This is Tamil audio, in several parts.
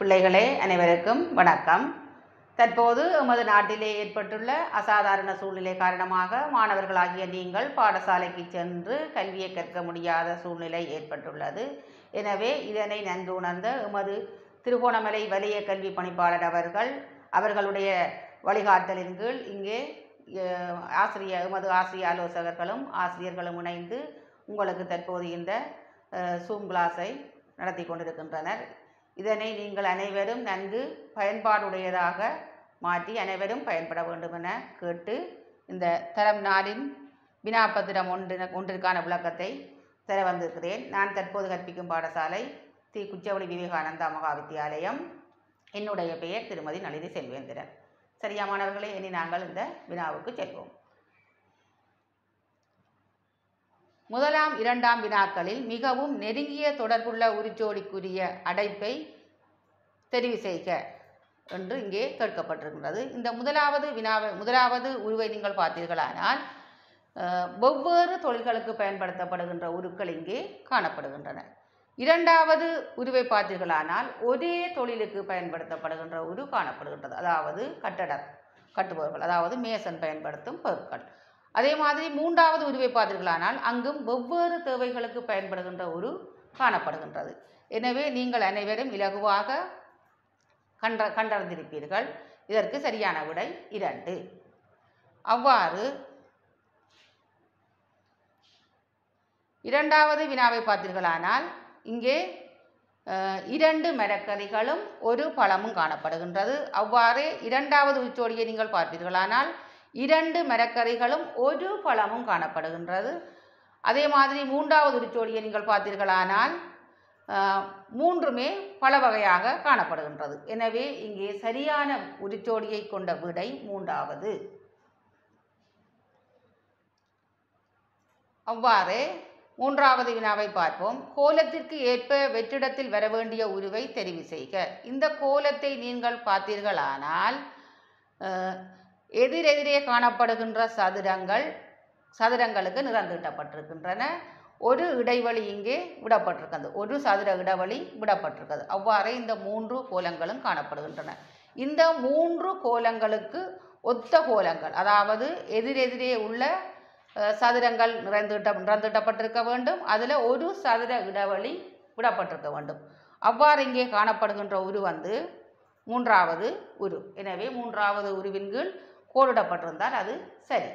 பிள்ளைகளே அனைவருக்கும் வணக்கம் தற்போது எமது நாட்டிலே ஏற்பட்டுள்ள அசாதாரண சூழ்நிலை காரணமாக மாணவர்களாகிய நீங்கள் பாடசாலைக்கு சென்று கல்வியை கற்க முடியாத சூழ்நிலை ஏற்பட்டுள்ளது எனவே இதனை நன்கு உணர்ந்த எமது திருகோணமலை வலய கல்வி பணிப்பாளர் அவர்கள் அவர்களுடைய வழிகாட்டலின் கீழ் இங்கே அஹ், ஆசிரியர் எமது ஆசிரியர் ஆலோசகர்களும் ஆசிரியர்களும் இணைந்து உங்களுக்கு தற்போது இந்த சூம் கிளாஸை நடத்தி கொண்டிருக்கின்றனர் இதனை நீங்கள் அனைவரும் நன்கு பயன்பாடுடையதாக மாற்றி அனைவரும் பயன்பட வேண்டும் என கேட்டு இந்த தரம் நாளின் வினாப்பத்திரம் ஒன்று ஒன்றிற்கான விளக்கத்தை தர வந்திருக்கிறேன் நான் தற்போது கற்பிக்கும் பாடசாலை தி குச்சவெளி விவேகானந்தா மகா வித்தியாலயம் என்னுடைய பெயர் திருமதி நளினி செல்வேந்திரன் சரியா மாணவர்களே இனி நாங்கள் இந்த வினாவுக்கு செல்வோம் முதலாம் இரண்டாம் வினாக்களில் மிகவும் நெருங்கிய தொடர்புள்ள உரிச்சோடிக்குரிய அடைப்பை தெரிவு செய்க என்று இங்கே கேட்கப்பட்டிருக்கின்றது இந்த முதலாவது வினாவை முதலாவது உருவை நீங்கள் பார்த்தீர்களானால் அஹ், வெவ்வேறு தொழில்களுக்கு பயன்படுத்தப்படுகின்ற உருக்கள் இங்கே காணப்படுகின்றன இரண்டாவது உருவை பார்த்தீர்களானால் ஒரே தொழிலுக்கு பயன்படுத்தப்படுகின்ற உரு காணப்படுகின்றது அதாவது கட்டடம் கட்டுபவர்கள் அதாவது மேசன் பயன்படுத்தும் பொருட்கள் அதே மாதிரி மூன்றாவது உருவை பார்த்தீர்களானால் அங்கும் வெவ்வேறு தேவைகளுக்கு பயன்படுகின்ற உரு காணப்படுகின்றது எனவே நீங்கள் அனைவரும் இலகுவாக கண்ட கண்டறிந்திருப்பீர்கள் இதற்கு சரியான விடை இரண்டு அவ்வாறு இரண்டாவது வினாவை பார்த்தீர்களானால் இங்கே அஹ், இரண்டு மரக்கறிகளும் ஒரு பழமும் காணப்படுகின்றது அவ்வாறே இரண்டாவது உச்சோடியை நீங்கள் பார்ப்பீர்களானால் இரண்டு மரக்கறிகளும் ஒரு பழமும் காணப்படுகின்றது அதே மாதிரி மூன்றாவது உரிச்சோடியை நீங்கள் பார்த்தீர்களானால் அஹ், மூன்றுமே பல வகையாக காணப்படுகின்றது எனவே இங்கே சரியான உரிச்சோடியை கொண்ட விடை மூன்றாவது அவ்வாறே மூன்றாவது வினாவை பார்ப்போம் கோலத்திற்கு ஏற்ப வெற்றிடத்தில் வர வேண்டிய உருவை தெரிவு செய்க இந்த கோலத்தை நீங்கள் பார்த்தீர்களானால் அஹ், எதிரெதிரே காணப்படுகின்ற சதுரங்கள் சதுரங்களுக்கு நிறந்தீட்டப்பட்டிருக்கின்றன ஒரு இடைவெளி இங்கே விடப்பட்டிருக்கிறது ஒரு சதுர இடைவெளி விடப்பட்டிருக்கிறது அவ்வாறே இந்த மூன்று கோலங்களும் காணப்படுகின்றன இந்த மூன்று கோலங்களுக்கு ஒத்த கோலங்கள் அதாவது எதிரெதிரே உள்ள அஹ், சதுரங்கள் நிறைந்துட்ட நிறந்தீட்டப்பட்டிருக்க வேண்டும் அதில் ஒரு சதுர இடைவெளி விடப்பட்டிருக்க வேண்டும் அவ்வாறு இங்கே காணப்படுகின்ற உரு வந்து மூன்றாவது உரு எனவே மூன்றாவது உருவின் கீழ் கோடிடப்பட்டிருந்தால் அது சரி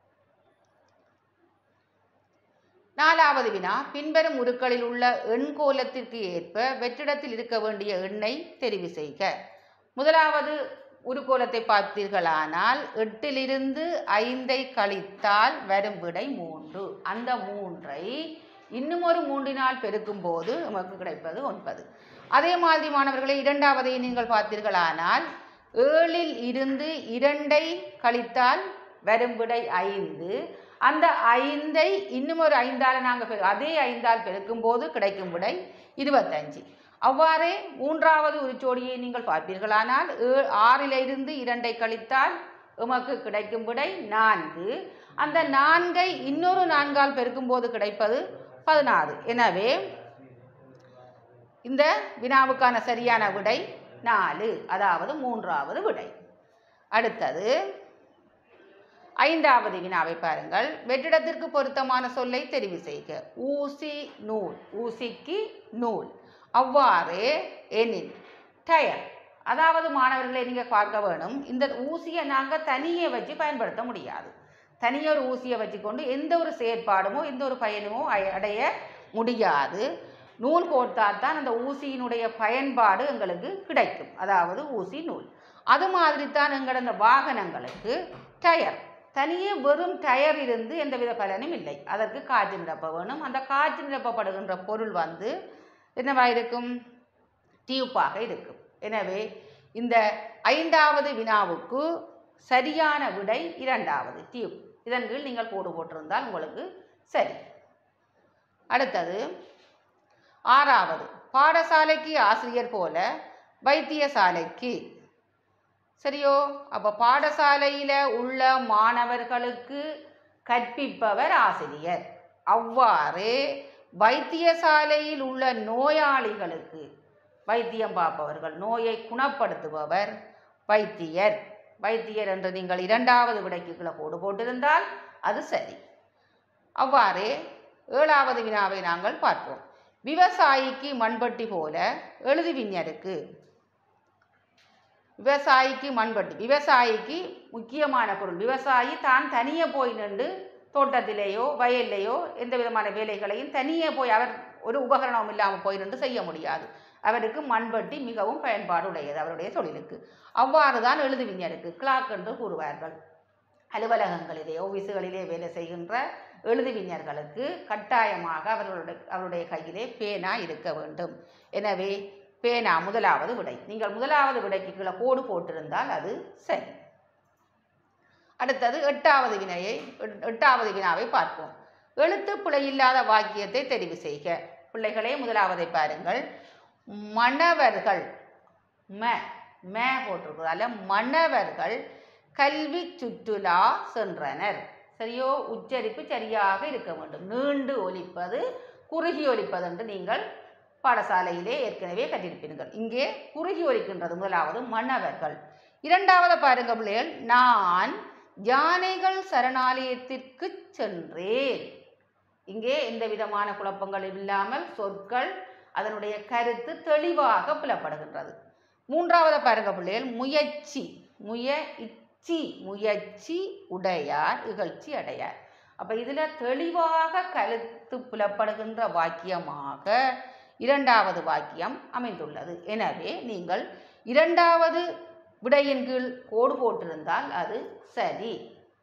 நாலாவது வினா பின்வரும் உருக்களில் உள்ள எண்கோலத்திற்கு ஏற்ப வெற்றிடத்தில் இருக்க வேண்டிய எண்ணை தெரிவு செய்க முதலாவது உருக்கோலத்தை பார்த்தீர்களானால் எட்டிலிருந்து ஐந்தை கழித்தால் வரும் விடை மூன்று அந்த மூன்றை இன்னும் ஒரு மூன்றினால் பெருக்கும் போது நமக்கு கிடைப்பது ஒன்பது அதே மாதிரி மாணவர்களை இரண்டாவதை நீங்கள் பார்த்தீர்களானால் ஏழில் இருந்து இரண்டை கழித்தால் வரும் விடை ஐந்து அந்த ஐந்தை இன்னும் ஒரு ஐந்தால் நாங்கள் அதே ஐந்தால் பெருக்கும் போது கிடைக்கும் விடை இருபத்தஞ்சு அவ்வாறே மூன்றாவது உரிச்சோடியை நீங்கள் பார்ப்பீர்களானால் ஏ- ஆறிலிருந்து இரண்டை கழித்தால் உமக்கு கிடைக்கும் விடை நான்கு அந்த நான்கை இன்னொரு நான்கால் பெருக்கும் போது கிடைப்பது பதினாறு எனவே இந்த வினாவுக்கான சரியான விடை நாலு அதாவது மூன்றாவது விடை அடுத்தது ஐந்தாவது வினாவை பாருங்கள் வெற்றிடத்திற்கு பொருத்தமான சொல்லை தெரிவு செய்க ஊசி நூல் ஊசிக்கு நூல் அவ்வாறு எனில் டயர் அதாவது மாணவர்களை நீங்கள் பார்க்க வேணும் இந்த ஊசியை நாங்கள் தனியே வச்சு பயன்படுத்த முடியாது தனியே ஒரு ஊசியை வச்சுக்கொண்டு எந்த ஒரு செயற்பாடுமோ எந்த ஒரு பயனுமோ அய- அடைய முடியாது நூல் கோர்த்தால் தான் அந்த ஊசியினுடைய பயன்பாடு எங்களுக்கு கிடைக்கும் அதாவது ஊசி நூல் அது மாதிரி தான் எங்களோட இந்த வாகனங்களுக்கு டயர் தனியே வெறும் டயர் இருந்து எந்தவித பலனும் இல்லை அதற்கு காற்று நிரப்ப வேணும் அந்த காற்று நிரப்பப்படுகின்ற பொருள் வந்து என்னவா இருக்கும் டியூப்பாக இருக்கும் எனவே இந்த ஐந்தாவது வினாவுக்கு சரியான விடை இரண்டாவது டியூப் இதன் கீழ் நீங்கள் கோடு போட்டிருந்தால் உங்களுக்கு சரி அடுத்தது ஆறாவது பாடசாலைக்கு ஆசிரியர் போல வைத்தியசாலைக்கு சரியோ அப்போ பாடசாலையில் உள்ள மாணவர்களுக்கு கற்பிப்பவர் ஆசிரியர் அவ்வாறு வைத்தியசாலையில் உள்ள நோயாளிகளுக்கு வைத்தியம் பார்ப்பவர்கள் நோயை குணப்படுத்துபவர் வைத்தியர் வைத்தியர் என்று நீங்கள் இரண்டாவது விடைக்கு கீழே கோடு போட்டிருந்தால் அது சரி அவ்வாறே ஏழாவது வினாவை நாங்கள் பார்ப்போம் விவசாயிக்கு மண்பட்டி போல எழுதுவிஞருக்கு விவசாயிக்கு மண்பட்டி விவசாயிக்கு முக்கியமான பொருள் விவசாயி தான் தனியே போய் நின்று தோட்டத்திலேயோ வயல்லையோ எந்த விதமான வேலைகளையும் தனியே போய் அவர் ஒரு உபகரணம் இல்லாமல் போய் நின்று செய்ய முடியாது அவருக்கு மண்பட்டி மிகவும் பயன்பாடு உடையது அவருடைய தொழிலுக்கு அவ்வாறு தான் எழுதுவிஞருக்கு கிளாக் என்று கூறுவார்கள் அலுவலகங்களிலே ஆஃபீஸுகளிலே வேலை செய்கின்ற எழுதுவிஞர்களுக்கு கட்டாயமாக அவர்களுடைய அவருடைய கையிலே பேனா இருக்க வேண்டும் எனவே பேனா முதலாவது விடை நீங்கள் முதலாவது விடைக்கு கீழே கோடு போட்டிருந்தால் அது சரி அடுத்தது எட்டாவது வினையை எட்- எட்டாவது வினாவை பார்ப்போம் எழுத்து பிழையில்லாத வாக்கியத்தை தெரிவு செய்க பிள்ளைகளே முதலாவதை பாருங்கள் மணவர்கள் ம ம போட்டிருக்கிறதால மணவர்கள் கல்வி சுற்றுலா சென்றனர் சரியோ உச்சரிப்பு சரியாக இருக்க வேண்டும் நீண்டு ஒலிப்பது குறுகி ஒலிப்பது என்று நீங்கள் பாடசாலையிலே ஏற்கனவே கற்றிருப்பீர்கள் இங்கே குறுகி ஒலிக்கின்றது முதலாவது மன்னவர்கள் இரண்டாவது பாருங்க பிள்ளைகள் நான் யானைகள் சரணாலயத்திற்கு சென்றேன் இங்கே எந்த விதமான குழப்பங்களும் இல்லாமல் சொற்கள் அதனுடைய கருத்து தெளிவாக புலப்படுகின்றது மூன்றாவது பாருங்க பிள்ளைகள் முயற்சி முய இச்சி முயற்சி உடையார் இகழ்ச்சி அடையார் அப்போ இதில் தெளிவாக கருத்து புலப்படுகின்ற வாக்கியமாக இரண்டாவது வாக்கியம் அமைந்துள்ளது எனவே நீங்கள் இரண்டாவது விடையின் கீழ் கோடு போட்டிருந்தால் அது சரி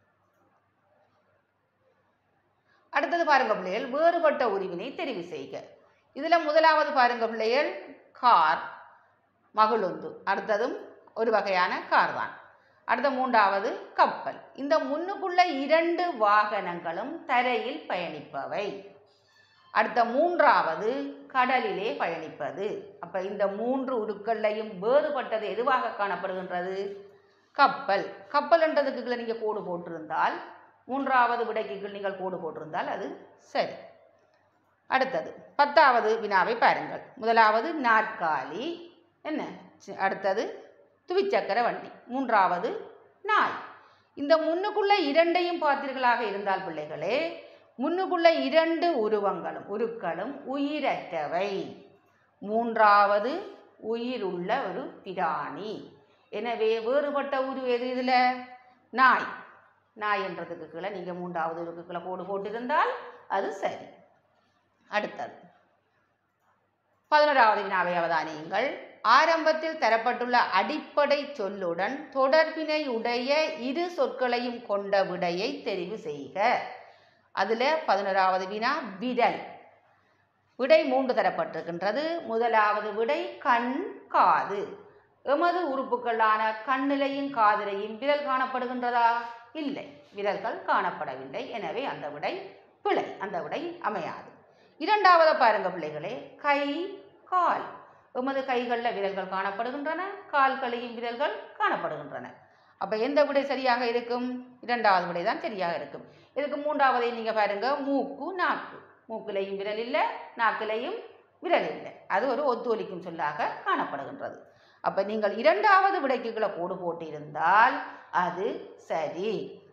அடுத்தது பாருங்க பிள்ளைகள் வேறுபட்ட உரிவினை தெரிவு செய்க இதில் முதலாவது பாருங்க பிள்ளைகள் கார் மகிழுந்து அடுத்ததும் ஒரு வகையான கார் தான் அடுத்த மூன்றாவது கப்பல் இந்த முன்னுக்குள்ள இரண்டு வாகனங்களும் தரையில் பயணிப்பவை அடுத்த மூன்றாவது கடலிலே பயணிப்பது அப்ப இந்த மூன்று உருக்கள்லையும் வேறுபட்டது எதுவாக காணப்படுகின்றது கப்பல் கப்பல்ன்றதுக்கு கீழே நீங்கள் கோடு போட்டிருந்தால் மூன்றாவது விடைக்கு கீழ் நீங்கள் கோடு போட்டிருந்தால் அது சரி அடுத்தது பத்தாவது வினாவை பாருங்கள் முதலாவது நாற்காலி என்ன சி- அடுத்தது துவிச்சக்கர வண்டி மூன்றாவது நாய் இந்த முன்னுக்குள்ள இரண்டையும் பார்த்தீர்களாக இருந்தால் பிள்ளைகளே முன்னுக்குள்ள இரண்டு உருவங்களும் உருக்களும் உயிரற்றவை மூன்றாவது உயிருள்ள ஒரு பிராணி எனவே வேறுபட்ட உரு எது இதில் நாய் நாய் என்றதுக்கு கீழே நீங்கள் மூன்றாவது உருக்கு கீழே கோடு போட்டிருந்தால் அது சரி அடுத்தது பதினோராவது வினாவை அவதானியுங்கள் ஆரம்பத்தில் தரப்பட்டுள்ள அடிப்படை சொல்லுடன் தொடர்பினை உடைய இரு சொற்களையும் கொண்ட விடையை தெரிவு செய்க அதில் பதினோராவது வினா விரல் விடை மூன்று தரப்பட்டிருக்கின்றது முதலாவது விடை கண் காது எமது உறுப்புகளான கண்ணிலையும் காதிலையும் விரல் காணப்படுகின்றதா இல்லை விரல்கள் காணப்படவில்லை எனவே அந்த விடை பிழை அந்த விடை அமையாது இரண்டாவது பாருங்க பிள்ளைகளே கை கால் எமது கைகளில் விரல்கள் காணப்படுகின்றன கால்களையும் விரல்கள் காணப்படுகின்றன அப்போ எந்த விடை சரியாக இருக்கும் இரண்டாவது விடை தான் சரியாக இருக்கும் இதுக்கு மூன்றாவதை நீங்கள் பாருங்க மூக்கு நாக்கு மூக்கிலையும் விரல் இல்லை நாக்கிலையும் விரல் இல்லை அது ஒரு ஒத்துழைக்கும் சொல்லாக காணப்படுகின்றது அப்போ நீங்கள் இரண்டாவது விடைக்குகளை கோடு போட்டிருந்தால் அது சரி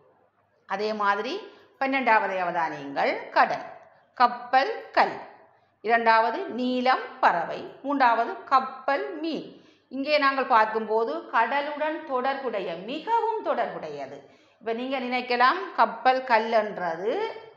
அதே மாதிரி பன்னெண்டாவது அவதானியங்கள் கடல் கப்பல் கல் இரண்டாவது நீலம் பறவை மூன்றாவது கப்பல் மீன் இங்கே நாங்கள் பார்க்கும்போது கடலுடன் தொடர்புடைய மிகவும் தொடர்புடையது இப்போ நீங்கள் நினைக்கலாம் கப்பல் கல்லுன்றது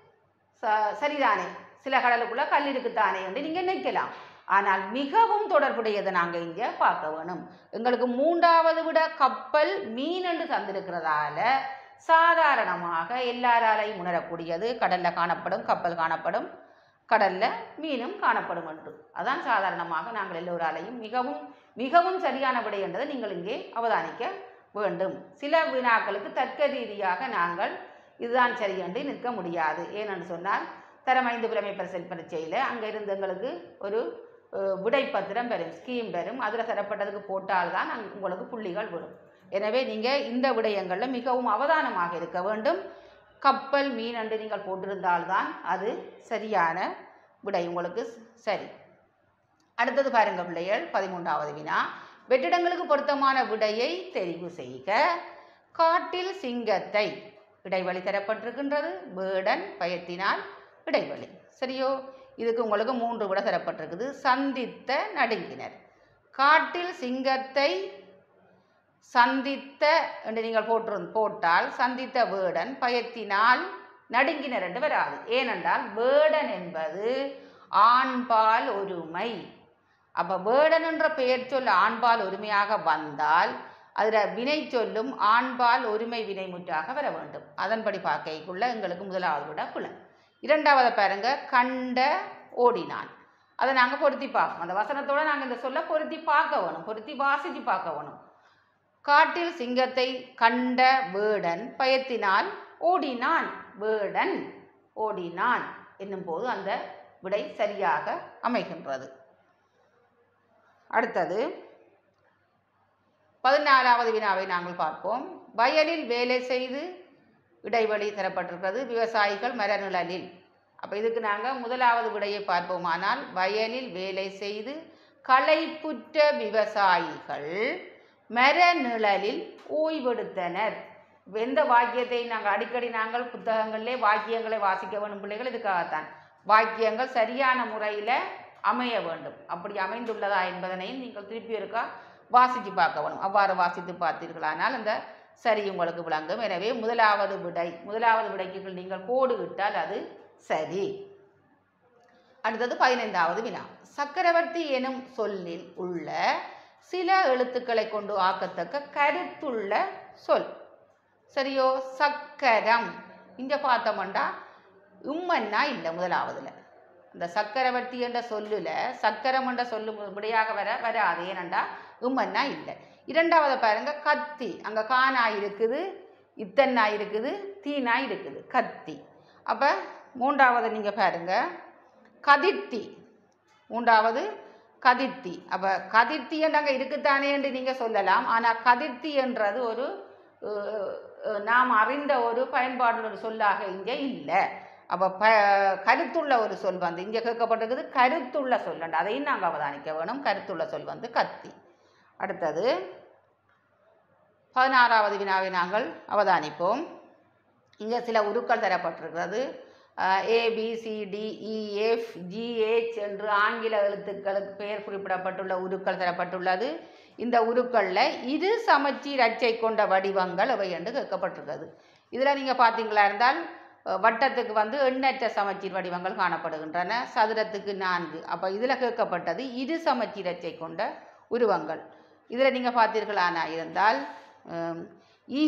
ச சரிதானே சில கடலுக்குள்ள கல் இருக்குத்தானே என்று நீங்கள் நினைக்கலாம் ஆனால் மிகவும் தொடர்புடையதை நாங்கள் இங்கே பார்க்க வேணும் எங்களுக்கு மூன்றாவது விட கப்பல் மீன் என்று தந்திருக்கிறதால சாதாரணமாக எல்லாராலையும் உணரக்கூடியது கடலில் காணப்படும் கப்பல் காணப்படும் கடலில் மீனும் காணப்படும் என்று அதான் சாதாரணமாக நாங்கள் எல்லோராலையும் மிகவும் மிகவும் சரியான விடை என்றதை நீங்கள் இங்கே அவதானிக்க வேண்டும் சில வினாக்களுக்கு தர்க்க ரீதியாக நாங்கள் இதுதான் சரி என்று நிற்க முடியாது ஏனென்று சொன்னால் தரம் ஐந்து புலமை பரிசல் பரீட்சையில் அங்கே இருந்து எங்களுக்கு ஒரு அஹ், விடைப்பத்திரம் பெறும் ஸ்கீம் பெறும் அதில் தரப்பட்டதுக்கு போட்டால்தான் அங்க உங்களுக்கு புள்ளிகள் விடும் எனவே நீங்கள் இந்த விடயங்களில் மிகவும் அவதானமாக இருக்க வேண்டும் கப்பல் மீன் என்று நீங்கள் போட்டிருந்தால்தான் அது சரியான விடை உங்களுக்கு ஸ்- சரி அடுத்தது பாருங்க பிள்ளைகள் பதிமூன்றாவது வினா வெற்றிடங்களுக்கு பொருத்தமான விடையை தெரிவு செய்க காட்டில் சிங்கத்தை இடைவெளி தரப்பட்டிருக்கின்றது வேடன் பயத்தினால் இடைவெளி சரியோ இதுக்கு உங்களுக்கு மூன்று விட தரப்பட்டிருக்குது சந்தித்த நடுங்கினர் காட்டில் சிங்கத்தை சந்தித்த என்று நீங்கள் போட்டு போட்டால் சந்தித்த வேடன் பயத்தினால் நடுங்கினர் என்று வராது ஏனென்றால் வேடன் என்பது ஆண்பால் ஒருமை அப்போ வேடன் என்ற பெயர் சொல் ஆண்பால் ஒருமையாக வந்தால் அதில் வினை சொல்லும் ஆண்பால் ஒருமை வினைமுற்றாக வர வேண்டும் அதன்படி பார்க்கைக்குள்ள எங்களுக்கு முதலாவது விட புலன் இரண்டாவது பாருங்க கண்ட ஓடினான் அதை நாங்கள் பொருத்தி பார்க்கணும் அந்த வசனத்தோட நாங்கள் இந்த சொல்ல பொருத்தி பார்க்க வேணும் பொருத்தி வாசித்து பார்க்க வேணும் காட்டில் சிங்கத்தை கண்ட வேடன் பயத்தினால் ஓடினான் வேடன் ஓடினான் என்னும்போது அந்த விடை சரியாக அமைகின்றது அடுத்தது பதினாலாவது வினாவை நாங்கள் பார்ப்போம் வயலில் வேலை செய்து இடைவெளி தரப்பட்டிருக்கிறது விவசாயிகள் மரநிழலில் அப்போ இதுக்கு நாங்கள் முதலாவது விடையை பார்ப்போமானால் வயலில் வேலை செய்து களைப்புற்ற விவசாயிகள் மரநிழலில் ஓய்வெடுத்தனர் எந்த வாக்கியத்தை நாங்கள் அடிக்கடி நாங்கள் புத்தகங்களிலே வாக்கியங்களை வாசிக்க வேண்டும் பிள்ளைகள் இதுக்காகத்தான் வாக்கியங்கள் சரியான முறையில் அமைய வேண்டும் அப்படி அமைந்துள்ளதா என்பதனையும் நீங்கள் திருப்பி இருக்கா வாசித்து பார்க்க வேணும் அவ்வாறு வாசித்து பார்த்தீர்களானால் அந்த சரி உங்களுக்கு விளங்கும் எனவே முதலாவது விடை முதலாவது விடைக்கு நீங்கள் கோடு விட்டால் அது சரி அடுத்தது பதினைந்தாவது வினா சக்கரவர்த்தி எனும் சொல்லில் உள்ள சில எழுத்துக்களை கொண்டு ஆக்கத்தக்க கருத்துள்ள சொல் சரியோ சக்கரம் இங்கே பார்த்தோம்டா உம்மன்னா இல்லை முதலாவதுல இந்த சக்கரவர்த்தி என்ற சொல்லுல சக்கரம் என்ற சொல்லு விடையாக வர வராது ஏனண்டா உம்மன்னா இல்லை இரண்டாவது பாருங்க கத்தி அங்கே கானா இருக்குது இத்தன்னா இருக்குது தீனா இருக்குது கத்தி அப்போ மூன்றாவது நீங்கள் பாருங்க கதிர்த்தி மூன்றாவது கதிர்த்தி அப்போ கதிர்த்தி என்றாங்க இருக்குத்தானே என்று நீங்கள் சொல்லலாம் ஆனால் கதிர்த்தி என்றது ஒரு அஹ், அஹ், நாம் அறிந்த ஒரு பயன்பாடுள்ள ஒரு சொல்லாக இங்கே இல்லை அப்போ ப கருத்துள்ள ஒரு சொல் வந்து இங்கே கேட்கப்பட்டிருக்குது கருத்துள்ள சொல் அதையும் நாங்கள் அவதானிக்க வேணும் கருத்துள்ள சொல் வந்து கத்தி அடுத்தது பதினாறாவது வினாவை நாங்கள் அவதானிப்போம் இங்கே சில உருக்கள் தரப்பட்டிருக்கிறது ஏபிசிடிஇஎஃப் ஜிஹெச் என்று ஆங்கில எழுத்துக்களுக்கு பெயர் குறிப்பிடப்பட்டுள்ள உருக்கள் தரப்பட்டுள்ளது இந்த உருக்களில் இரு சமச்சீர் அச்சை கொண்ட வடிவங்கள் அவை என்று கேட்கப்பட்டிருக்கிறது இதில் நீங்கள் பார்த்தீங்களா இருந்தால் அஹ், வட்டத்துக்கு வந்து எண்ணற்ற சமச்சீர் வடிவங்கள் காணப்படுகின்றன சதுரத்துக்கு நான்கு அப்போ இதில் கேட்கப்பட்டது இரு சமச்சீர் அச்சை கொண்ட உருவங்கள் இதில் நீங்கள் பார்த்தீர்களானா இருந்தால் ஹம், இ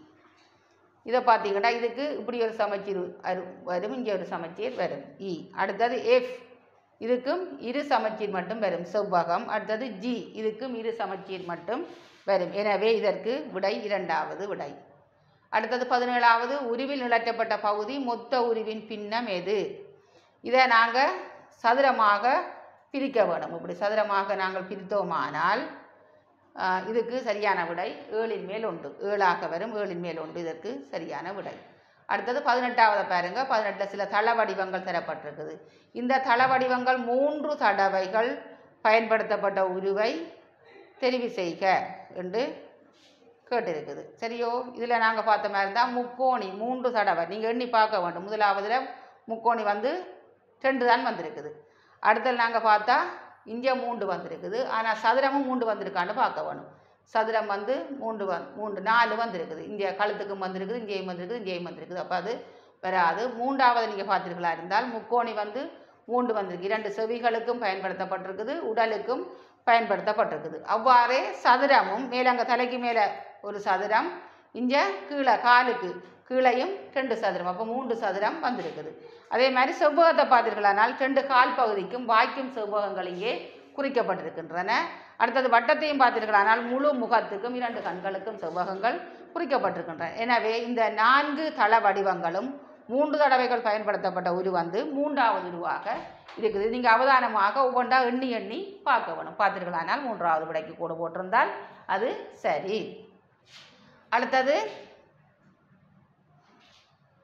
இதை பார்த்தீங்கன்னா இதுக்கு இப்படி ஒரு சமச்சீர் அரு- வரும் இங்கே ஒரு சமச்சீர் வரும் இ அடுத்தது எஃப் இதுக்கும் இரு சமச்சீர் மட்டும் வரும் செவ்வகம் அடுத்தது ஜி இதுக்கும் இரு சமச்சீர் மட்டும் வரும் எனவே இதற்கு விடை இரண்டாவது விடை அடுத்தது பதினேழாவது உருவில் நிலற்றப்பட்ட பகுதி மொத்த உருவின் பின்னம் எது இதை நாங்கள் சதுரமாக பிரிக்க வேணும் இப்படி சதுரமாக நாங்கள் பிரித்தோமானால் ஆஹ், இதுக்கு சரியான விடை ஏழின் மேல் ஒன்று ஏழாக வரும் ஏழின் மேல் ஒன்று இதற்கு சரியான விடை அடுத்தது பதினெட்டாவது பாருங்க பதினெட்டில் சில தள வடிவங்கள் தரப்பட்டிருக்குது இந்த தள வடிவங்கள் மூன்று தடவைகள் பயன்படுத்தப்பட்ட உருவை தெரிவு செய்க என்று கேட்டிருக்குது சரியோ இதில் நாங்கள் பார்த்த மாதிரி இருந்தால் முக்கோணி மூன்று தடவை நீங்கள் எண்ணி பார்க்க வேண்டும் முதலாவதுல முக்கோணி வந்து ரெண்டு தான் வந்திருக்குது அடுத்தது நாங்கள் பார்த்தா இங்கே மூன்று வந்திருக்குது ஆனால் சதுரமும் மூன்று வந்திருக்கான்னு பார்க்க வேணும் சதுரம் வந்து மூன்று வந் மூன்று நாலு வந்திருக்குது இங்கே கழுத்துக்கும் வந்திருக்குது இங்கேயும் வந்திருக்குது இங்கேயும் வந்திருக்குது அப்போ அது வராது மூன்றாவது நீங்கள் பார்த்துருக்கலாம் இருந்தால் முக்கோணி வந்து மூன்று வந்திருக்கு இரண்டு செவிகளுக்கும் பயன்படுத்தப்பட்டிருக்குது உடலுக்கும் பயன்படுத்தப்பட்டிருக்குது அவ்வாறே சதுரமும் மேலே அங்கே தலைக்கு மேலே ஒரு சதுரம் இங்கே கீழே காலுக்கு கீழையும் ரெண்டு சதுரம் அப்போ மூன்று சதுரம் வந்திருக்குது அதே மாதிரி செவ்வகத்தை பார்த்தீர்களானால் ரெண்டு கால் பகுதிக்கும் வாய்க்கும் செவ்வகங்கள் இங்கே குறிக்கப்பட்டிருக்கின்றன அடுத்தது வட்டத்தையும் பார்த்தீர்களானால் முழு முகத்துக்கும் இரண்டு கண்களுக்கும் செவ்வகங்கள் குறிக்கப்பட்டிருக்கின்றன எனவே இந்த நான்கு தள வடிவங்களும் மூன்று தடவைகள் பயன்படுத்தப்பட்ட உரு வந்து மூன்றாவது உருவாக இருக்குது நீங்கள் அவதானமாக ஒவ்வொன்றா எண்ணி எண்ணி பார்க்க வேணும் பார்த்தீர்களானால் மூன்றாவது விடைக்கு கூட போட்டிருந்தால் அது சரி அடுத்தது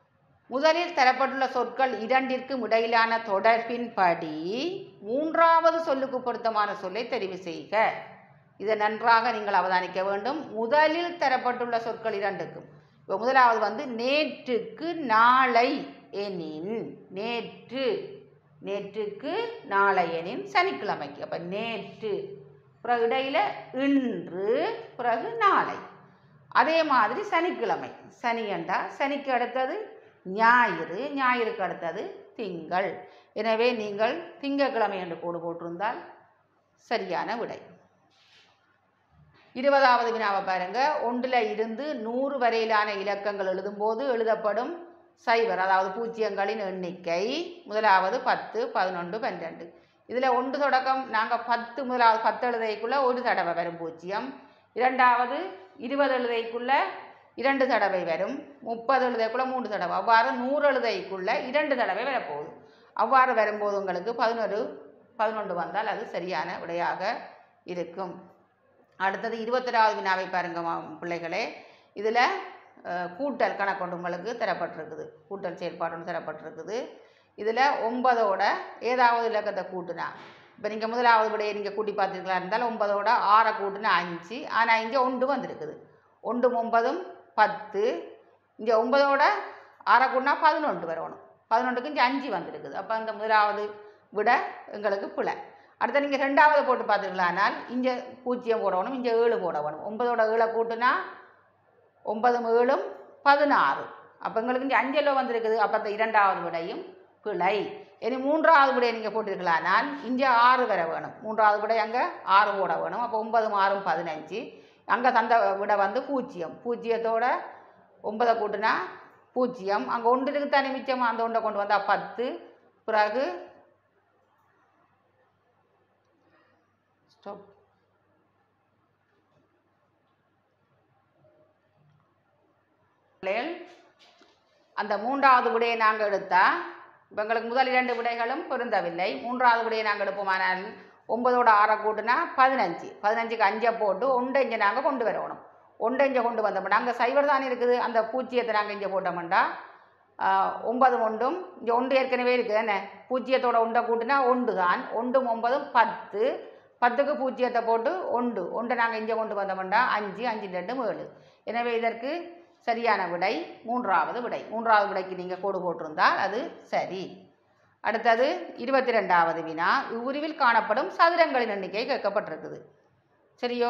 முதலில் தரப்பட்டுள்ள சொற்கள் இரண்டிற்கும் இடையிலான தொடர்பின்படி மூன்றாவது சொல்லுக்கு பொருத்தமான சொல்லை தெரிவு செய்க இதை நன்றாக நீங்கள் அவதானிக்க வேண்டும் முதலில் தரப்பட்டுள்ள சொற்கள் இரண்டுக்கும் இப்போ முதலாவது வந்து நேற்றுக்கு நாளை எனின் நேற்று நேற்றுக்கு நாளை எனின் சனிக்கிழமைக்கு அப்போ நேற்று பிறகு இடையில இன்று பிறகு நாளை அதே மாதிரி சனிக்கிழமை சனி என்றா சனிக்கு அடுத்தது ஞாயிறு ஞாயிறுக்கு அடுத்தது திங்கள் எனவே நீங்கள் திங்கட்கிழமை என்று கோடு போட்டிருந்தால் சரியான விடை இருபதாவது வினாவை பாருங்க ஒன்றில் இருந்து நூறு வரையிலான இலக்கங்கள் எழுதும்போது எழுதப்படும் சைபர் அதாவது பூஜ்ஜியங்களின் எண்ணிக்கை முதலாவது பத்து பதினொன்று பன்னிரெண்டு இதில் ஒன்று தொடக்கம் நாங்கள் பத்து முதலாவது பத்து எழுதைக்குள்ளே ஒரு தடவை வரும் பூஜ்ஜியம் இரண்டாவது இருபது எழுதைக்குள்ளே இரண்டு தடவை வரும் முப்பது எழுதைக்குள்ளே மூன்று தடவை அவ்வாறு நூறு எழுதைக்குள்ளே இரண்டு தடவை வரப்போகுது அவ்வாறு வரும்போது உங்களுக்கு பதினொரு பதினொன்று வந்தால் அது சரியான விடையாக இருக்கும் அடுத்தது இருபத்தொராவது வினாவை பாருங்க மா- பிள்ளைகளே இதில் கூட்டல் கணக்கொண்டு உங்களுக்கு தரப்பட்டிருக்குது கூட்டல் செயற்பாடு ஒன்று தரப்பட்டிருக்குது இதில் ஒன்பதோட ஏதாவது இலக்கத்தை கூட்டுனா இப்போ நீங்கள் முதலாவது விடையை நீங்கள் கூட்டி பார்த்துருக்கலாம் இருந்தால் ஒன்பதோட ஆறை கூட்டினா அஞ்சு ஆனால் இங்கே ஒன்று வந்திருக்குது ஒன்றும் ஒன்பதும் பத்து இங்கே ஒன்பதோட ஆறை கூட்டினா பதினொன்று வரணும் பதினொன்றுக்கு இங்கே அஞ்சு வந்திருக்குது அப்போ அந்த முதலாவது விட எங்களுக்கு பிழை அடுத்து நீங்கள் ரெண்டாவது போட்டு பார்த்துக்கலானால் இங்கே பூஜ்ஜியம் போடணும் இங்கே ஏழு போடணும் ஒன்பதோட ஏழை கூட்டினா ஒன்பதும் ஏழும் பதினாறு அப்போ எங்களுக்கு இங்கே அஞ்சலோ வந்திருக்குது அப்போ அந்த இரண்டாவது விடையும் பிழை இனி மூன்றாவது விடையை நீங்கள் போட்டிருக்கலானால் இங்கே ஆறு வர வேணும் மூன்றாவது விடை அங்கே ஆறு போட வேணும் அப்போ ஒன்பதும் ஆறும் பதினஞ்சு அங்கே தந்த விடை வந்து பூஜ்ஜியம் பூஜ்ஜியத்தோட ஒன்பதை கூட்டினா பூஜ்ஜியம் அங்கே ஒன்று இருக்கு தானே மிச்சம் அந்த ஒன்றை கொண்டு வந்தால் பத்து பிறகு ஸ்டாப் பிள்ளைகள் அந்த மூன்றாவது விடையை நாங்கள் எடுத்தால் இப்போ எங்களுக்கு முதல் இரண்டு விடைகளும் பொருந்தவில்லை மூன்றாவது விடையை நாங்கள் எடுப்போமானால் ஒன்பதோட ஆறை கூட்டினா பதினஞ்சு பதினஞ்சுக்கு அஞ்சை போட்டு ஒன்றை இங்கே நாங்கள் கொண்டு வரணும் ஒன்றை இங்கே கொண்டு வந்தோம்னா அங்கே சைவர் தானே இருக்குது அந்த பூஜ்ஜியத்தை நாங்கள் இங்கே போட்டோம்டா ஒன்பது ஒன்றும் இங்கே ஒன்று ஏற்கனவே இருக்குது என்ன பூஜ்ஜியத்தோட ஒன்றை கூட்டினா ஒன்று தான் ஒன்றும் ஒன்பதும் பத்து பத்துக்கு பூஜ்ஜியத்தை போட்டு ஒன்று ஒன்றை நாங்கள் இங்கே கொண்டு வந்தோம்டா அஞ்சு அஞ்சு ரெண்டும் ஏழு எனவே இதற்கு சரியான விடை மூன்றாவது விடை மூன்றாவது விடைக்கு நீங்கள் கோடு போட்டிருந்தால் அது சரி அடுத்தது இருபத்தி ரெண்டாவது வினா இவ்வுருவில் காணப்படும் சதுரங்களின் எண்ணிக்கை கேட்கப்பட்டிருக்குது சரியோ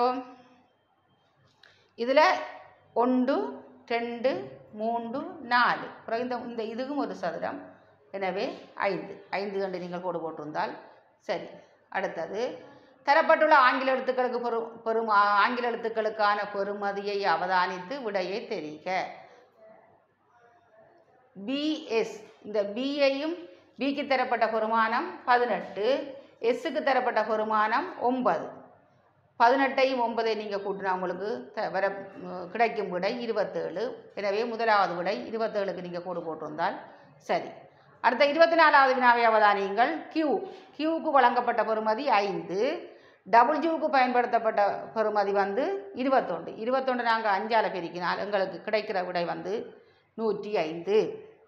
இதில் ஒன்று ரெண்டு மூன்று நாலு பிறகு இந்த இந்த இதுவும் ஒரு சதுரம் எனவே ஐந்து ஐந்து கண்டு நீங்கள் கோடு போட்டிருந்தால் சரி அடுத்தது தரப்பட்டுள்ள ஆங்கில எழுத்துக்களுக்கு பெரு பெரும் ஆ- ஆங்கில எழுத்துக்களுக்கான பெறுமதியை அவதானித்து விடையை தெரிக பிஎஸ் இந்த பியையும் பிக்கு தரப்பட்ட பெருமானம் பதினெட்டு எஸ்ஸுக்கு தரப்பட்ட பெருமானம் ஒன்பது பதினெட்டையும் ஒன்பதை நீங்கள் கூட்டினா உங்களுக்கு த வர ம், கிடைக்கும் விடை இருபத்தேழு எனவே முதலாவது விடை இருபத்தேழுக்கு நீங்கள் கோடு போட்டிருந்தால் சரி அடுத்த இருபத்தி நாலாவது வினாவை அவதானியுங்கள் கியூ கியூவுக்கு வழங்கப்பட்ட பெறுமதி ஐந்து டபுள் ஜூவுக்கு பயன்படுத்தப்பட்ட பெறுமதி வந்து இருபத்தொண்டு இருபத்தொண்டு நாங்கள் அஞ்சால் பெருக்கினால் எங்களுக்கு கிடைக்கிற விடை வந்து நூற்றி ஐந்து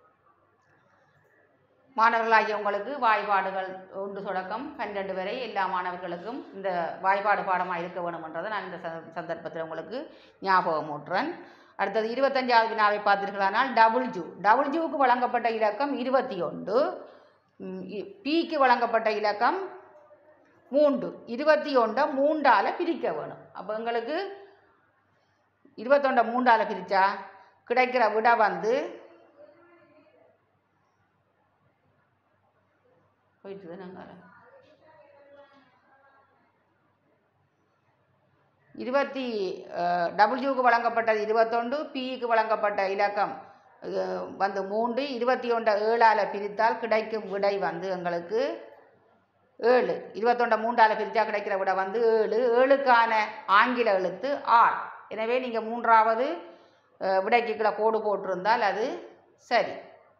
மாணவர்களாகிய உங்களுக்கு வாய்ப்பாடுகள் ஒன்று தொடக்கம் பன்னிரெண்டு வரை எல்லா மாணவர்களுக்கும் இந்த வாய்ப்பாடு பாடமாக இருக்க வேணுமென்றதை நான் இந்த சந்த- சந்தர்ப்பத்தில் உங்களுக்கு ஞாபகம் ஊட்டுறேன் அடுத்தது இருபத்தஞ்சாவது வினாவை பார்த்தீர்களானால் டபுள் ஜூ டபுள் ஜூவுக்கு வழங்கப்பட்ட இலக்கம் இருபத்தி ஒன்று பிக்கு வழங்கப்பட்ட இலக்கம் மூன்று இருபத்தி ஒன்றை மூன்றால் பிரிக்க வேணும் அப்போ எங்களுக்கு இருபத்தொண்டை மூன்றால் பிரித்தா கிடைக்கிற விடை வந்து போயிட்டு நாங்கள் இருபத்தி டபுள்யூக்கு வழங்கப்பட்டது இருபத்தொண்டு பிக்கு வழங்கப்பட்ட இலக்கம் அஹ், வந்து மூன்று இருபத்தி ஒன்றை ஏழால் பிரித்தால் கிடைக்கும் விடை வந்து எங்களுக்கு ஏழு இருபத்தொண்டை மூன்றால் பிரித்தா கிடைக்கிற விடை வந்து ஏழு ஏழுக்கான ஆங்கில எழுத்து ஆர் எனவே நீங்கள் மூன்றாவது அஹ், விடைக்கு கீழே கோடு போட்டிருந்தால் அது சரி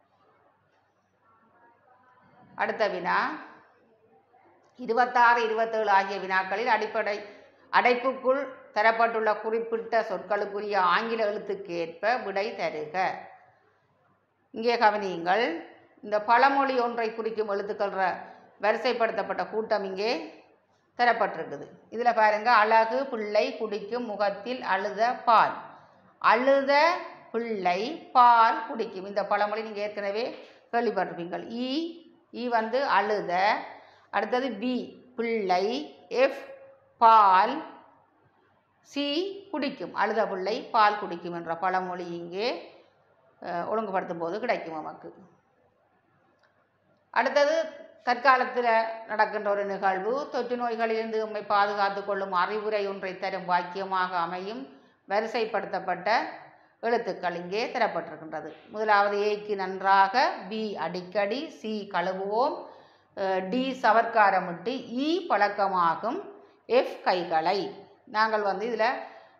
அடுத்த வினா இருபத்தாறு இருபத்தேழு ஆகிய வினாக்களில் அடிப்படை அடைப்புக்குள் தரப்பட்டுள்ள குறிப்பிட்ட சொற்களுக்குரிய ஆங்கில எழுத்துக்கு ஏற்ப விடை தருக இங்கே கவனியுங்கள் இந்த பழமொழி ஒன்றை குறிக்கும் எழுத்துக்கள் ர- வரிசைப்படுத்தப்பட்ட கூட்டம் இங்கே தரப்பட்டிருக்குது இதில் பாருங்க அழகு பிள்ளை குடிக்கும் முகத்தில் அழுத பால் அழுத பிள்ளை பால் குடிக்கும் இந்த பழமொழி நீங்கள் ஏற்கனவே கேள்விப்பட்டிருப்பீங்கள் இ இ வந்து அழுத அடுத்தது பி பிள்ளை எஃப் பால் சி குடிக்கும் அழுத பிள்ளை பால் குடிக்கும் என்ற பழமொழி இங்கே அஹ், ஒழுங்குபடுத்தும் போது கிடைக்கும் நமக்கு அடுத்தது தற்காலத்தில் நடக்கின்ற ஒரு நிகழ்வு தொற்று நோய்களிலிருந்து நம்மை பாதுகாத்து கொள்ளும் அறிவுரை ஒன்றை தரும் வாக்கியமாக அமையும் வரிசைப்படுத்தப்பட்ட எழுத்துக்கள் இங்கே தரப்பட்டிருக்கின்றது முதலாவது ஏக்கு நன்றாக பி அடிக்கடி சி கழுவுவோம் அஹ், டி சவர்க்காரமிட்டு இ பழக்கமாகும் எஃப் கைகளை நாங்கள் வந்து இதில்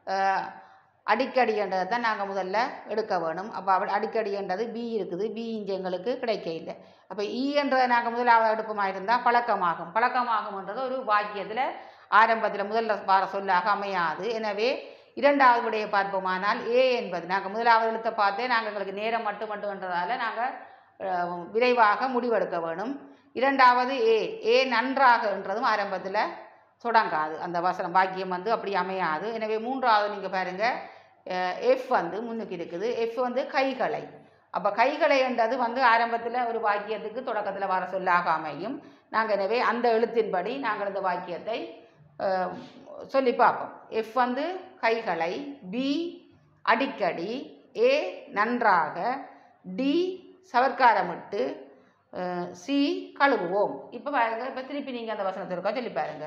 அடிக்கடி என்றதை தான் நாங்கள் முதல்ல எடுக்க வேணும் அப்போ அவள் அடிக்கடி என்றது பி இருக்குது பி இங்கே எங்களுக்கு கிடைக்க இல்லை அப்போ ஈ என்றதை நாங்கள் முதலாவது எடுப்பமாக இருந்தால் பழக்கமாகும் பழக்கமாகும்ன்றது ஒரு வாக்கியத்தில் ஆரம்பத்தில் முதல்ல வார சொல்லாக அமையாது எனவே இரண்டாவது விடையை பார்ப்போமானால் ஏ என்பது நாங்கள் முதலாவது எழுத்தை பார்த்தே நாங்கள் எங்களுக்கு நேரம் மட்டும் மட்டும்ன்றதால நாங்கள் அஹ், விரைவாக முடிவெடுக்க வேணும் இரண்டாவது ஏ ஏ நன்றாகன்றதும் ஆரம்பத்தில் தொடங்காது அந்த வசனம் வாக்கியம் வந்து அப்படி அமையாது எனவே மூன்றாவது நீங்கள் பாருங்கள் எஃப் வந்து முன்னுக்கு இருக்குது எஃப் வந்து கைகளை அப்போ கைகளை என்றது வந்து ஆரம்பத்தில் ஒரு வாக்கியத்துக்கு தொடக்கத்தில் வர சொல்லாக அமையும் நாங்கள் எனவே அந்த எழுத்தின்படி நாங்கள் இந்த வாக்கியத்தை அஹ், சொல்லி பார்ப்போம் எஃப் வந்து கைகளை பி அடிக்கடி ஏ நன்றாக டி சவர்க்காரமிட்டு அஹ், சி கழுவுவோம் இப்போ பாருங்க இப்போ திருப்பி நீங்கள் அந்த வசனத்தை இருக்கா சொல்லி பாருங்க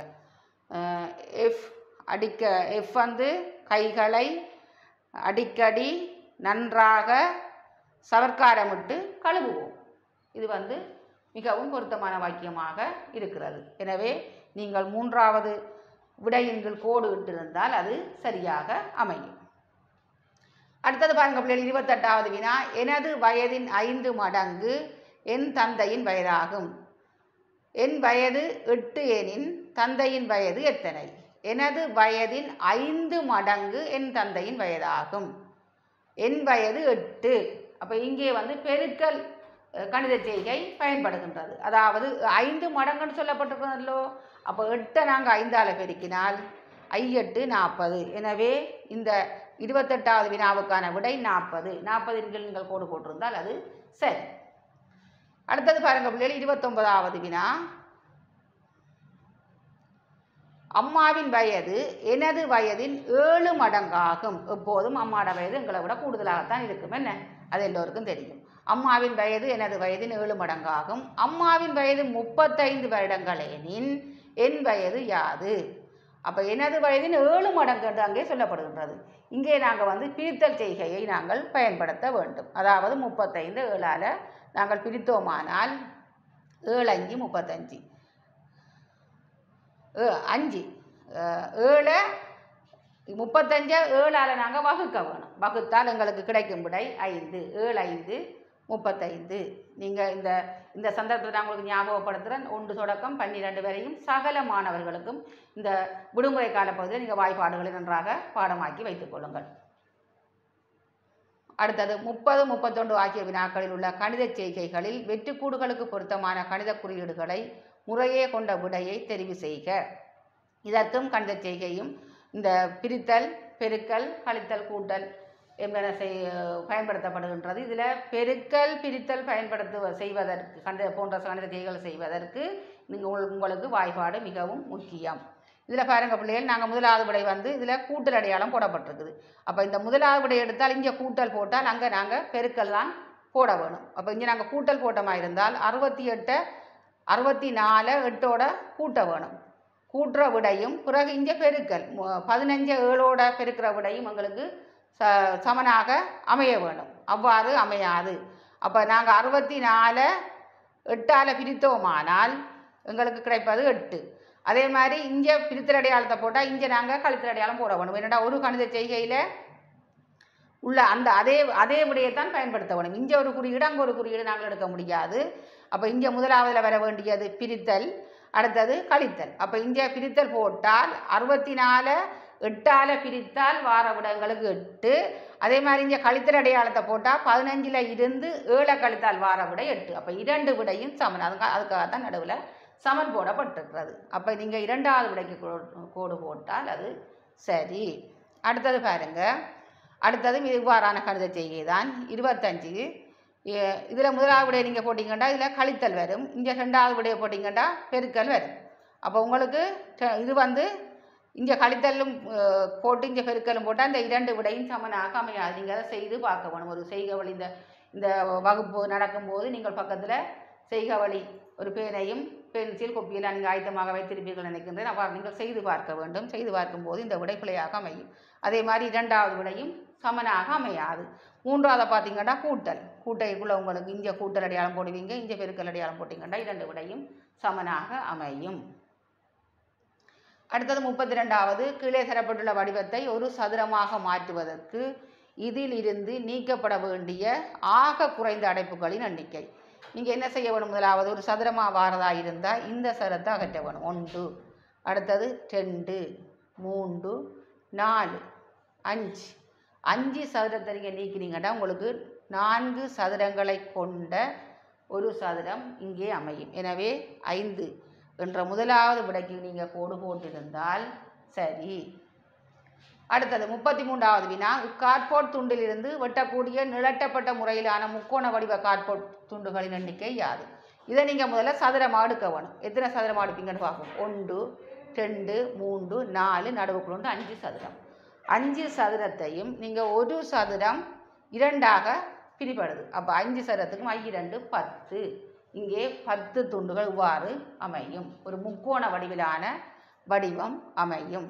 எஃப் அடிக்க எஃப் வந்து கைகளை அடிக்கடி நன்றாக சவர்க்காரமிட்டு கழுவுவோம் இது வந்து மிகவும் பொருத்தமான வாக்கியமாக இருக்கிறது எனவே நீங்கள் மூன்றாவது விடையின் கீழ் கோடு இட்டிருந்தால் அது சரியாக அமையும் அடுத்தது பாருங்க பிள்ளைகள் இருபத்தெட்டாவது வினா எனது வயதின் ஐந்து மடங்கு என் தந்தையின் வயதாகும் என் வயது எட்டு எனின் தந்தையின் வயது எத்தனை எனது வயதின் ஐந்து மடங்கு என் தந்தையின் வயதாகும் என் வயது எட்டு அப்போ இங்கே வந்து பெருக்கல் அஹ், கணித செய்கை பயன்படுகின்றது அதாவது ஐந்து மடங்குன்னு சொல்லப்பட்டிருக்கிறதோ அப்போ எட்டை நாங்கள் ஐந்தால் பெருக்கினால் ஐயெட்டு நாற்பது எனவே இந்த இருபத்தெட்டாவது வினாவுக்கான விடை நாற்பது நாற்பதின் கீழ் நீங்கள் கோடு போட்டிருந்தால் அது சரி அடுத்தது பாருங்க பிள்ளைகள் இருபத்தொன்பதாவது வினா அம்மாவின் வயது எனது வயதின் ஏழு மடங்காகும் எப்போதும் அம்மாவோட வயது எங்களை விட கூடுதலாகத்தான் இருக்கும் என்ன அது எல்லோருக்கும் தெரியும் அம்மாவின் வயது எனது வயதின் ஏழு மடங்காகும் அம்மாவின் வயது முப்பத்தைந்து வருடங்கள் எனின் என் வயது யாது அப்போ எனது வயதின் ஏழு மடங்கு என்று அங்கே சொல்லப்படுகின்றது இங்கே நாங்கள் வந்து பிரித்தல் செய்கையை நாங்கள் பயன்படுத்த வேண்டும் அதாவது முப்பத்தைந்து ஏழால் நாங்கள் பிரித்தோமானால் ஏழு அஞ்சு முப்பத்தஞ்சு ஏ அஞ்சு அஹ், ஏழை முப்பத்தஞ்சை ஏழால் நாங்கள் வகுக்க வேணும் வகுத்தால் எங்களுக்கு கிடைக்கும் விடை ஐந்து ஏழு ஐந்து முப்பத்தைந்து நீங்கள் இந்த இந்த சந்தர்ப்பத்தை நான் உங்களுக்கு ஞாபகப்படுத்துகிறேன் ஒன்று தொடக்கம் பன்னிரெண்டு வரையும் சகல மாணவர்களுக்கும் இந்த விடுமுறை காலப்பகுதியில் நீங்கள் வாய்ப்பாடுகளை நன்றாக பாடமாக்கி வைத்துக் கொள்ளுங்கள் அடுத்தது முப்பது முப்பத்தொன்று ஆகிய வினாக்களில் உள்ள கணித செய்கைகளில் வெற்றுக்கூடுகளுக்கு பொருத்தமான கணித குறியீடுகளை முறையே கொண்ட விடையை தெரிவு செய்க இதற்கும் கணித செய்கையும் இந்த பிரித்தல் பெருக்கல் கழித்தல் கூட்டல் என்பன செய் பயன்படுத்தப்படுகின்றது இதில் பெருக்கல் பிரித்தல் பயன்படுத்து செய்வதற்கு கணித போன்ற கணித செய்கைகள் செய்வதற்கு நீங்கள் உங்களுக்கு வாய்ப்பாடு மிகவும் முக்கியம் இதில் பாருங்க பிள்ளைகள் நாங்கள் முதலாவது விடை வந்து இதில் கூட்டல் அடையாளம் போடப்பட்டிருக்குது அப்போ இந்த முதலாவது விடை எடுத்தால் இங்கே கூட்டல் போட்டால் அங்கே நாங்கள் பெருக்கல் தான் போட வேணும் அப்போ இங்கே நாங்கள் கூட்டல் போட்டமாக இருந்தால் அறுபத்தி எட்டை அறுபத்தி நாலு எட்டோட கூட்ட வேணும் கூட்டுற விடையும் பிறகு இங்கே பெருக்கல் மு- பதினஞ்சு ஏழோட பெருக்கிற விடையும் எங்களுக்கு ச சமனாக அமைய வேணும் அவ்வாறு அமையாது அப்போ நாங்கள் அறுபத்தி நாலு எட்டால் பிரித்தோமானால் எங்களுக்கு கிடைப்பது எட்டு அதே மாதிரி இங்கே பிரித்தல் அடையாளத்தை போட்டால் இங்கே நாங்கள் கழுத்தல் அடையாளம் போட வேணும் என்னடா ஒரு கணித செய்கையில் உள்ள அந்த அதே அதே விடையைத்தான் பயன்படுத்த வேணும் இங்கே ஒரு குறியீடு அங்கே ஒரு குறியீடு நாங்கள் எடுக்க முடியாது அப்போ இங்கே முதலாவதில் வர வேண்டியது பிரித்தல் அடுத்தது கழித்தல் அப்போ இங்கே பிரித்தல் போட்டால் அறுபத்தி நாலு எட்டால பிரித்தால் வார விடங்களுக்கு எட்டு அதே மாதிரி இங்கே கழித்தல் அடையாளத்தை போட்டால் பதினஞ்சில் இருந்து ஏழை கழித்தால் வார விடை எட்டு அப்போ இரண்டு விடையும் சமன் அதுக்கு அதுக்காக தான் நடுவில் சமன் போடப்பட்டிருக்கிறது அப்போ நீங்கள் இரண்டாவது விடைக்கு கோ- கோடு போட்டால் அது சரி அடுத்தது பாருங்க அடுத்தது இவ்வாறான கணித செய்கை தான் இருபத்தஞ்சு இதில் முதலாவது விடையை நீங்கள் போட்டிங்கன்னா இதில் கழித்தல் வரும் இங்கே ரெண்டாவது விடையை போட்டிங்கன்னா பெருக்கல் வரும் அப்போ உங்களுக்கு ட- இது வந்து இங்கே கழித்தலும் அஹ், போட்டு இங்கே பெருக்கலும் போட்டால் இந்த இரண்டு விடையும் சமனாக அமையாது நீங்கள் அதை செய்து பார்க்க வேணும் ஒரு செய்க வழி இந்த இந்த வகுப்பு நடக்கும்போது நீங்கள் பக்கத்தில் செய்க வழி ஒரு பேனையும் பென்சில் கொப்பியெல்லாம் நீங்கள் ஆயத்தமாக வைத்திருப்பீர்கள் நினைக்கின்றேன் அவ்வாறு நீங்கள் செய்து பார்க்க வேண்டும் செய்து பார்க்கும்போது இந்த விடை பிழையாக அமையும் அதே மாதிரி இரண்டாவது விடையும் சமனாக அமையாது மூன்றாவது பார்த்தீங்கன்னா கூட்டல் கூட்டைக்குள்ளே உங்களுக்கு இங்கே கூட்டல் அடையாளம் போடுவீங்க இங்கே பெருக்கல் அடையாளம் போட்டிங்கன்னா இரண்டு விடையும் சமனாக அமையும் அடுத்தது முப்பத்தி ரெண்டாவது கீழே தரப்பட்டுள்ள வடிவத்தை ஒரு சதுரமாக மாற்றுவதற்கு இதில் இருந்து நீக்கப்பட வேண்டிய ஆக குறைந்த அடைப்புகளின் எண்ணிக்கை நீங்கள் என்ன செய்ய வேணும் முதலாவது ஒரு சதுரமாக வாரதா இருந்தால் இந்த சதுரத்தை அகற்ற வேணும் ஒன்று அடுத்தது ரெண்டு மூன்று நாலு அஞ்சு அஞ்சு சதுரத்தை நீங்கள் நீக்கினீங்கன்னா உங்களுக்கு நான்கு சதுரங்களை கொண்ட ஒரு சதுரம் இங்கே அமையும் எனவே ஐந்து என்ற முதலாவது விடைக்கு நீங்கள் கோடு போட்டிருந்தால் சரி அடுத்தது முப்பத்தி மூன்றாவது வினா கார்ட்போர்ட் துண்டிலிருந்து வெட்டக்கூடிய நிழட்டப்பட்ட முறையிலான முக்கோண வடிவ கார்ட்போர்ட் துண்டுகளின் எண்ணிக்கை யாது இதை நீங்கள் முதல்ல சதுரமாக எடுக்க வேணும் எத்தனை சதுரமாக எடுப்பீங்கன்னு பார்ப்போம் ஒன்று ரெண்டு மூன்று நாலு நடுவுக்குள்ள ஒன்று அஞ்சு சதுரம் அஞ்சு சதுரத்தையும் நீங்கள் ஒரு சதுரம் இரண்டாக பிரிப்படுது அப்போ அஞ்சு சதுரத்துக்கும் ஐ இரண்டு பத்து இங்கே பத்து துண்டுகள் இவ்வாறு அமையும் ஒரு முக்கோண வடிவிலான வடிவம் அமையும்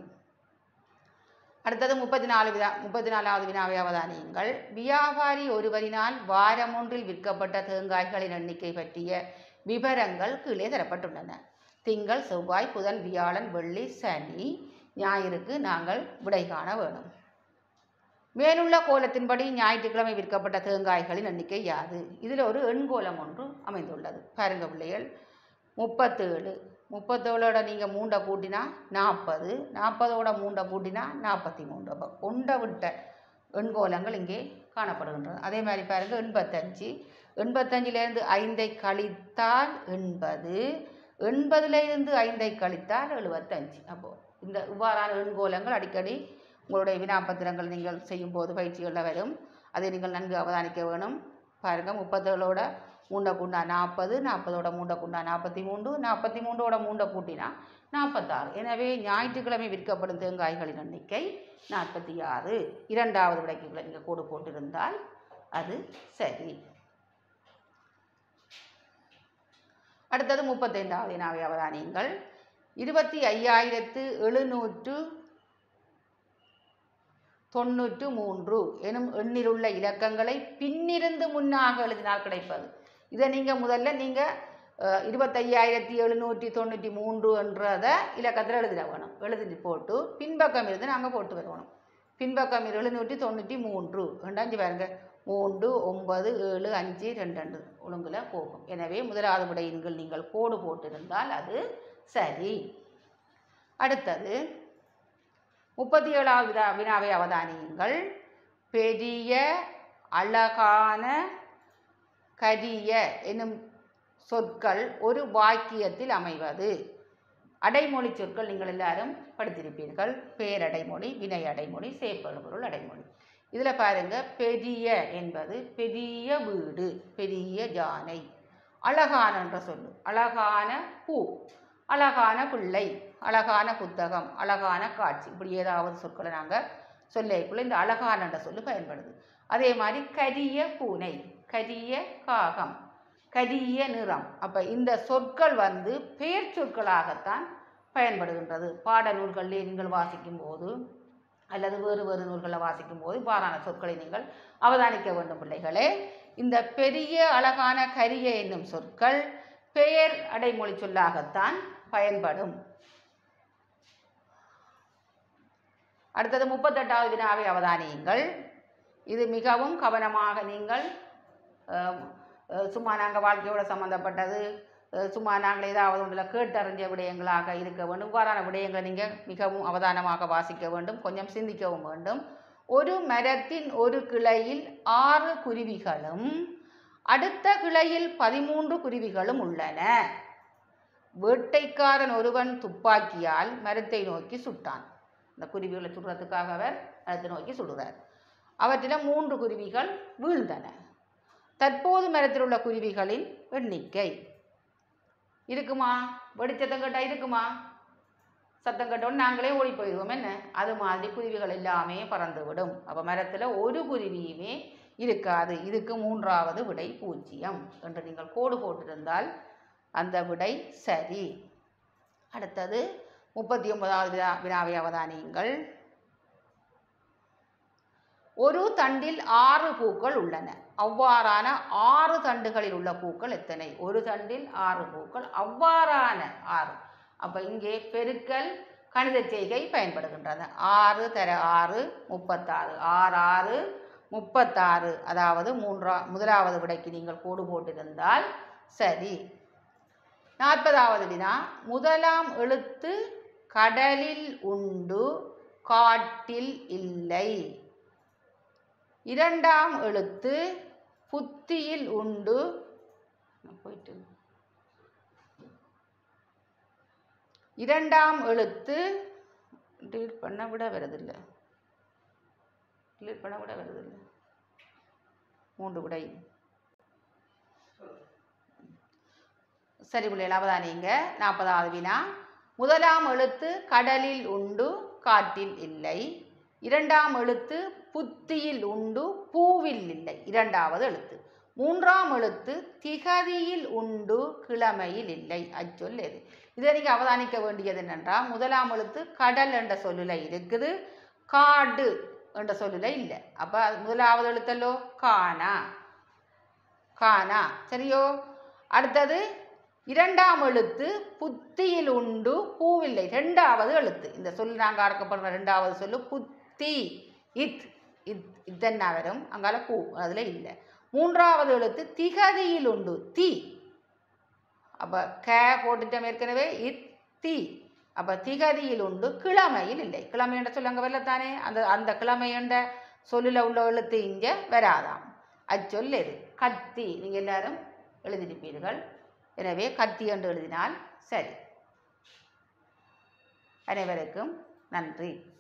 அடுத்தது முப்பத்தி நாலு வினா முப்பத்தி நாலாவது வினாவை அவதானியுங்கள் வியாபாரி ஒருவரினால் வாரம் ஒன்றில் விற்கப்பட்ட தேங்காய்களின் எண்ணிக்கை பற்றிய விவரங்கள் கீழே தரப்பட்டுள்ளன திங்கள் செவ்வாய் புதன் வியாழன் வெள்ளி சனி ஞாயிறுக்கு நாங்கள் விடை காண வேணும் மேலுள்ள கோலத்தின்படி ஞாயிற்றுக்கிழமை விற்கப்பட்ட தேங்காய்களின் எண்ணிக்கை யாது இதில் ஒரு எண்கோலம் ஒன்று அமைந்துள்ளது பாருங்க பிள்ளைகள் முப்பத்தேழு முப்பத்தேழோட நீங்கள் மூண்டை கூட்டினா நாற்பது நாற்பதோட மூண்டை கூட்டினா நாற்பத்தி மூன்று அப்போ கொண்ட விட்ட எண்கோலங்கள் இங்கே காணப்படுகின்றது அதே மாதிரி பாருங்கள் எண்பத்தஞ்சு எண்பத்தஞ்சிலேருந்து ஐந்தை கழித்தால் எண்பது எண்பதுலேருந்து ஐந்தை கழித்தால் எழுபத்தஞ்சு அப்போது இந்த இவ்வாறான எண்கோலங்கள் அடிக்கடி உங்களுடைய வினாப்பத்திரங்கள் நீங்கள் செய்யும்போது பயிற்சிகளில் வரும் அதை நீங்கள் நன்கு அவதானிக்க வேணும் பாருங்கள் முப்பத்தேழோட மூண்டை கூண்டா நாற்பது நாற்பதோட மூண்டை கூண்டா நாற்பத்தி மூன்று நாற்பத்தி மூன்றோட மூண்டை கூட்டினா நாற்பத்தாறு எனவே ஞாயிற்றுக்கிழமை விற்கப்படும் தேங்காய்களின் எண்ணிக்கை நாற்பத்தி ஆறு இரண்டாவது விடைக்குள்ள நீங்கள் கோடு போட்டிருந்தால் அது சரி அடுத்தது முப்பத்தைந்தாவது வினாவை அவதானியுங்கள் இருபத்தி ஐயாயிரத்து எழுநூற்று தொண்ணூற்று மூன்று எனும் எண்ணிலுள்ள இலக்கங்களை பின்னிருந்து முன்னாக எழுதினால் கிடைப்பது இதை நீங்கள் முதல்ல நீங்கள் இருபத்தையாயிரத்தி எழுநூற்றி தொண்ணூற்றி மூன்று என்றதை இலக்கத்தில் எழுதிட வேணும் எழுதி போட்டு பின்பக்கம் இருந்து நாங்கள் போட்டு வரணும் பின்பக்கம் எழுநூற்றி தொண்ணூற்றி மூன்று ரெண்டாஞ்சு பாருங்க மூன்று ஒன்பது ஏழு அஞ்சு ரெண்டு ரெண்டு ஒழுங்கில் போகும் எனவே முதலாவது விடையின்கள் நீங்கள் கோடு போட்டிருந்தால் அது சரி அடுத்தது முப்பத்தி ஏழாவது வினா வினாவை அவதானியுங்கள் பெரிய அழகான கரிய எனும் சொற்கள் ஒரு வாக்கியத்தில் அமைவது அடைமொழி சொற்கள் நீங்கள் எல்லாரும் படித்திருப்பீர்கள் பேரடைமொழி வினை அடைமொழி சேப்பொருள் அடைமொழி இதில் பாருங்க பெரிய என்பது பெரிய வீடு பெரிய யானை அழகான என்ற சொல்லு அழகான பூ அழகான பிள்ளை அழகான புத்தகம் அழகான காட்சி இப்படி ஏதாவது சொற்களை நாங்கள் சொல்லிக்குள்ள இந்த அழகான என்ற சொல்லு பயன்படுது அதே மாதிரி கரிய பூனை கரிய காகம் கரிய நிறம் அப்போ இந்த சொற்கள் வந்து பெயர் சொற்களாகத்தான் பயன்படுகின்றது பாட நூல்களிலே நீங்கள் வாசிக்கும் போது அல்லது வேறு வேறு நூல்களை வாசிக்கும் போது இவ்வாறான சொற்களை நீங்கள் அவதானிக்க வேண்டும் பிள்ளைகளே இந்த பெரிய அழகான கரிய என்னும் சொற்கள் பெயர் அடைமொழி சொல்லாகத்தான் பயன்படும் அடுத்தது முப்பத்தெட்டாவது வினாவை அவதானியுங்கள் இது மிகவும் கவனமாக நீங்கள் அஹ், அஹ், சும்மா நாங்கள் வாழ்க்கையோட சம்மந்தப்பட்டது அஹ், சும்மா நாங்கள் ஏதாவது ஒன்றில் கேட்டறிஞ்ச விடயங்களாக இருக்க வேண்டும் இவ்வாறான விடயங்களை நீங்கள் மிகவும் அவதானமாக வாசிக்க வேண்டும் கொஞ்சம் சிந்திக்கவும் வேண்டும் ஒரு மரத்தின் ஒரு கிளையில் ஆறு குருவிகளும் அடுத்த கிளையில் பதிமூன்று குருவிகளும் உள்ளன வேட்டைக்காரன் ஒருவன் துப்பாக்கியால் மரத்தை நோக்கி சுட்டான் இந்த குருவிகளை சுடுறதுக்காக அவர் மரத்தை நோக்கி சுடுறார் அவற்றில் மூன்று குருவிகள் வீழ்ந்தன தற்போது மரத்தில் உள்ள குருவிகளின் எண்ணிக்கை இருக்குமா வெடிச்சத்தம் கேட்டால் இருக்குமா சத்தம் கேட்டோன்னு நாங்களே ஓடி போயிடுவோம் என்ன அது மாதிரி குருவிகள் எல்லாமே பறந்து விடும் அப்போ மரத்தில் ஒரு குருவியுமே இருக்காது இதுக்கு மூன்றாவது விடை பூஜ்ஜியம் என்று நீங்கள் கோடு போட்டிருந்தால் அந்த விடை சரி அடுத்தது முப்பத்தி ஒன்பதாவது வினா வினாவை அவதானியுங்கள் ஒரு தண்டில் ஆறு பூக்கள் உள்ளன அவ்வாறான ஆறு தண்டுகளில் உள்ள பூக்கள் எத்தனை ஒரு தண்டில் ஆறு பூக்கள் அவ்வாறான ஆறு அப்போ இங்கே பெருக்கல் கணித செய்கை பயன்படுகின்றது ஆறு தர ஆறு முப்பத்தாறு ஆறு ஆறு முப்பத்தாறு அதாவது மூன்றா முதலாவது விடைக்கு நீங்கள் கோடு போட்டிருந்தால் சரி நாற்பதாவது வினா முதலாம் எழுத்து கடலில் உண்டு காட்டில் இல்லை இரண்டாம் எழுத்து புத்தியில் உண்டு போயிட்டு இரண்டாம் எழுத்து delete பண்ண விட வருதில்லை delete பண்ண விட வருதில்லை மூன்று விடை சரி பிள்ளைகள் அவதானிங்க நாற்பதாவது வினா முதலாம் எழுத்து கடலில் உண்டு காட்டில் இல்லை இரண்டாம் எழுத்து புத்தியில் உண்டு பூவில் இல்லை இரண்டாவது எழுத்து மூன்றாம் எழுத்து திகதியில் உண்டு கிழமையில் இல்லை அச்சொல் எது இதை நீங்கள் அவதானிக்க வேண்டியது என்னென்றால் முதலாம் எழுத்து கடல் என்ற சொல்லில் இருக்குது காடு என்ற சொல்லில் இல்லை அப்போ முதலாவது எழுத்தல்லோ காணா காணா சரியோ அடுத்தது இரண்டாம் எழுத்து புத்தியில் உண்டு பூவில்லை ரெண்டாவது எழுத்து இந்த சொல் நாங்கள் அடக்கப்படுற ரெண்டாவது சொல்லு புத்தி இத் இத் இதென்ன வரும் அங்கால பூ அதில் இல்லை மூன்றாவது எழுத்து திகதியில் உண்டு தி அப்போ க போட்டுட்டோம் ஏற்கனவே இத் தி அப்போ திகதியில் உண்டு கிழமையில் இல்லை கிழமை என்ற சொல்ல அங்கே வரலத்தானே அந்த அந்த கிழமை என்ற சொல்லில் உள்ள எழுத்து இங்கே வராதாம் அச்சொல் எது கத்தி நீங்கள் எல்லாரும் எழுதியிருப்பீர்கள் எனவே கத்தி என்று எழுதினால் சரி அனைவருக்கும் நன்றி